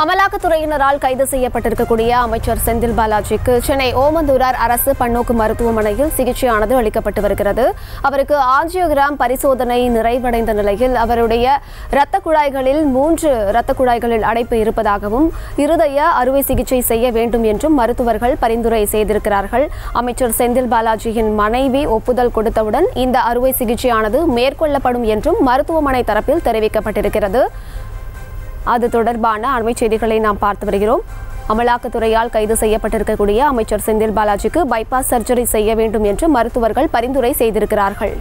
அமலாக்கத்துறையினரால் கைது செய்யப்பட்டிருக்கக்கூடிய அமைச்சர் செந்தில் பாலாஜிக்கு சென்னை ஓமந்தூரார் அரசு பன்னோக்கு மருத்துவமனையில் சிகிச்சையானது அளிக்கப்பட்டு வருகிறது அவருக்கு ஆஞ்சியோகிராம் பரிசோதனை நிறைவடைந்த நிலையில் அவருடைய இரத்த குழாய்களில் மூன்று இரத்த குழாய்களில் அடைப்பு இருப்பதாகவும் இருதய அறுவை சிகிச்சை செய்ய வேண்டும் என்றும் மருத்துவர்கள் பரிந்துரை செய்திருக்கிறார்கள் அமைச்சர் செந்தில் பாலாஜியின் மனைவி ஒப்புதல் கொடுத்தவுடன் இந்த அறுவை சிகிச்சையானது மேற்கொள்ளப்படும் என்றும் மருத்துவமனை தரப்பில் தெரிவிக்கப்பட்டிருக்கிறது அது தொடர்பான அண்மைச் செய்திகளை நாம் பார்த்து வருகிறோம் அமலாக்கத்துறையால் கைது செய்யப்பட்டிருக்கக்கூடிய அமைச்சர் செந்தில் பாலாஜிக்கு பைபாஸ் சர்ஜரி செய்ய வேண்டும் என்று மருத்துவர்கள் பரிந்துரை செய்திருக்கிறார்கள்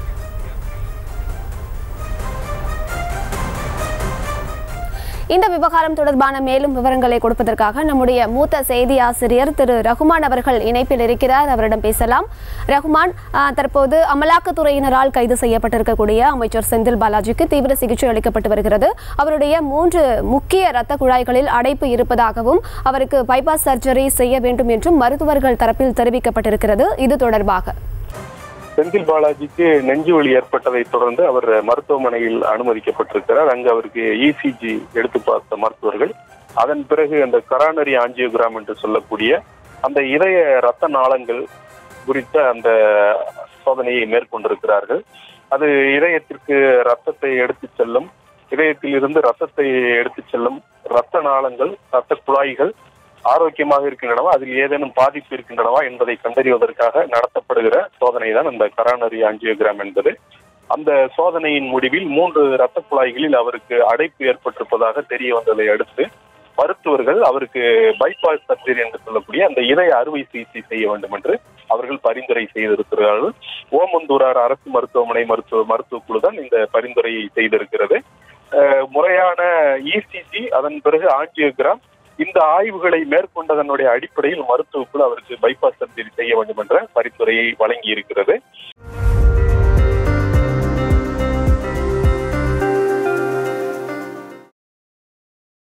இந்த விவகாரம் தொடர்பான மேலும் விவரங்களை கொடுப்பதற்காக நம்முடைய மூத்த செய்தி ஆசிரியர் திரு ரகுமான் அவர்கள் இணைப்பில் இருக்கிறார் அவரிடம் பேசலாம் ரகுமான் ஆ, தற்போது அமலாக்கத்துறையினரால் கைது செய்யப்பட்டிருக்கக்கூடிய அமைச்சர் செந்தில் பாலாஜிக்கு தீவிர சிகிச்சை அளிக்கப்பட்டு வருகிறது அவருடைய மூன்று முக்கிய இரத்த குழாய்களில் அடைப்பு இருப்பதாகவும் அவருக்கு பைபாஸ் சர்ஜரி செய்ய வேண்டும் என்றும் மருத்துவர்கள் தரப்பில் தெரிவிக்கப்பட்டிருக்கிறது இது தொடர்பாக செந்தில் பாலாஜிக்கு நெஞ்சு வலி ஏற்பட்டதை தொடர்ந்து அவர் மருத்துவமனையில் அனுமதிக்கப்பட்டிருக்கிறார் அங்கு அவருக்கு இசிஜி எடுத்து பார்த்த மருத்துவர்கள் அதன் பிறகு அந்த கரானரி ஆஞ்சியோகிராம் என்று சொல்லக்கூடிய அந்த இதய ரத்த நாளங்கள் குறித்த அந்த சோதனையை மேற்கொண்டிருக்கிறார்கள் அது இதயத்திற்கு ரத்தத்தை எடுத்துச் செல்லும் இதயத்தில் இருந்து ரத்தத்தை எடுத்துச் செல்லும் ரத்த நாளங்கள் ரத்த குழாய்கள் ஆரோக்கியமாக இருக்கின்றனவா அதில் ஏதேனும் பாதிப்பு இருக்கின்றனவா என்பதை கண்டறிவதற்காக நடத்தப்படுகிற சோதனை தான் அந்த கரானரி ஆஞ்சியோகிராம் என்பது அந்த சோதனையின் முடிவில் மூன்று இரத்த குழாய்களில் அவருக்கு அடைப்பு ஏற்பட்டிருப்பதாக தெரிய வந்ததை அடுத்து மருத்துவர்கள் அவருக்கு பைபாஸ் சர்ஜரி என்று சொல்லக்கூடிய அந்த இதய அறுவை சிகிச்சை செய்ய வேண்டும் என்று அவர்கள் பரிந்துரை செய்திருக்கிறார்கள் ஓமந்தூரார் அரசு மருத்துவமனை மருத்துவ மருத்துவ குழு தான் இந்த பரிந்துரையை செய்திருக்கிறது அஹ், முறையான இசிஜி அதன் பிறகு ஆஞ்சியோகிராம் இந்த ஆய்வுகளை மேற்கொண்டதனுடைய அடிப்படையில் மருத்துவ குழு அவருக்கு பைபாஸ் சர்ஜரி செய்ய வேண்டும் என்ற பரிந்துரையை வழங்கி இருக்கிறது